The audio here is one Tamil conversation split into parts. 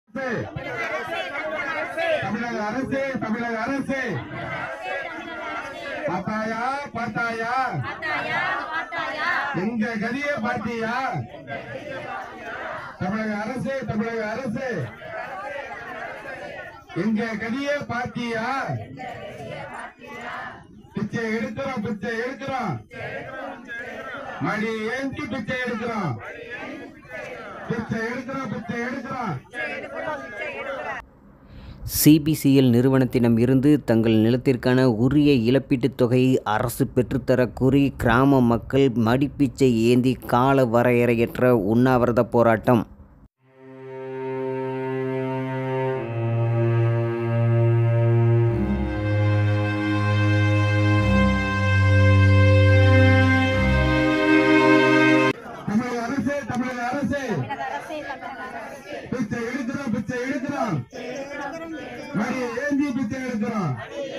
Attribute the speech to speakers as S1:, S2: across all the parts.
S1: தமிழக அரசு தமிழக அரசு பார்த்தாயா பார்த்தாயா எங்க கதியை பார்த்தியா தமிழக அரசு தமிழக அரசு எங்க கதியை பார்த்தியா பிச்சை எடுக்கிறோம் பிச்சை எடுக்கிறோம் மடி ஏந்தி பிச்சை எடுக்கிறோம் பிச்சை எடுக்கிறோம் பிச்சை எடுக்கிறோம்
S2: சிபிசிஎல் நிறுவனத்திடம் இருந்து தங்கள் நிலத்திற்கான உரிய இழப்பீட்டுத் தொகையை அரசு பெற்றுத்தரக் கோரி கிராம மக்கள் மடிப்பிச்சை ஏந்தி கால வரையறையற்ற உண்ணாவிரத போராட்டம்
S1: தமிழக அரசு தமிழக அரசு பிச்சை எடுக்கிறோம் பிச்சை எடுக்கிறோம் மடி ஏந்தி பிச்சை எடுக்கிறோம்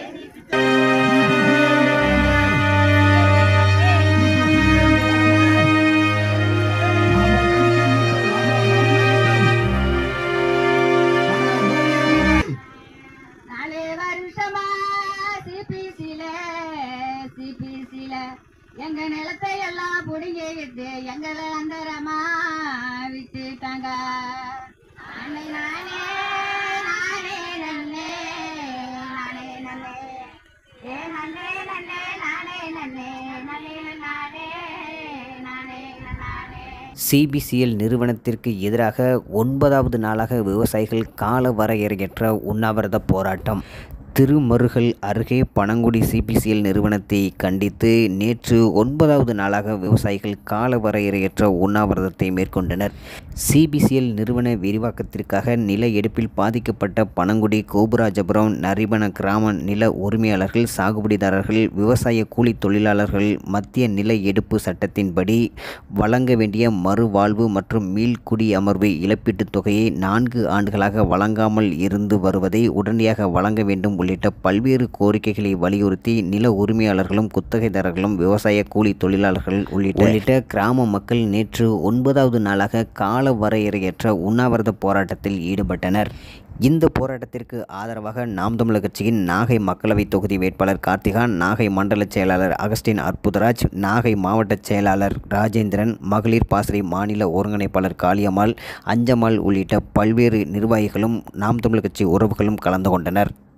S3: நாலு வருஷமா சிபிசில சிபிசில எங்க நிலத்தை எல்லாம் புடுங்கிக்கிட்டு எங்களை அந்தரமா விட்டுட்டாங்க நானே நானே நானே நன்னே நானே நன்னே ஏ நன்னே நன்னே நானே நன்னே நன்னே நானே நானே நானே
S2: சிபிசிஎல் நிறுவனத்திற்கு எதிராக ஒன்பதாவது நாளாக விவசாயிகள் கால வரையறையற்ற உண்ணாவிரத போராட்டம் திருமருகல் அருகே பனங்குடி சிபிசிஎல் நிறுவனத்தை கண்டித்து நேற்று ஒன்பதாவது நாளாக விவசாயிகள் கால வரையறையற்ற உண்ணாவிரதத்தை மேற்கொண்டனர் சிபிசிஎல் நிறுவன விரிவாக்கத்திற்காக நில எடுப்பில் பாதிக்கப்பட்ட பனங்குடி கோபுராஜபுரம் நரிபன கிராம நில உரிமையாளர்கள் சாகுபடிதாரர்கள் விவசாய கூலி தொழிலாளர்கள் மத்திய நில எடுப்பு சட்டத்தின்படி வழங்க வேண்டிய மறுவாழ்வு மற்றும் மீள்குடி அமர்வு இழப்பீட்டுத் தொகையை நான்கு ஆண்டுகளாக வழங்காமல் இருந்து வருவதை உடனடியாக வழங்க வேண்டும் உள்ளிட்ட பல்வேறு கோரிக்கைகளை வலியுறுத்தி நில உரிமையாளர்களும் குத்தகைதாரர்களும் விவசாய கூலி தொழிலாளர்கள் உள்ளிட்ட உள்ளிட்ட கிராம மக்கள் நேற்று ஒன்பதாவது நாளாக கால வரையறையற்ற உண்ணாவிரத போராட்டத்தில் ஈடுபட்டனர் இந்த போராட்டத்திற்கு ஆதரவாக நாம் தமிழர் கட்சியின் நாகை மக்களவைத் தொகுதி வேட்பாளர் கார்த்திகா நாகை மண்டல செயலாளர் அகஸ்டின் அற்புதராஜ் நாகை மாவட்ட செயலாளர் ராஜேந்திரன் மகளிர் பாசறை மாநில ஒருங்கிணைப்பாளர் காளியம்மாள் அஞ்சம்மாள் உள்ளிட்ட பல்வேறு நிர்வாகிகளும் நாம் தமிழர் கட்சி உறவுகளும் கலந்து கொண்டனர்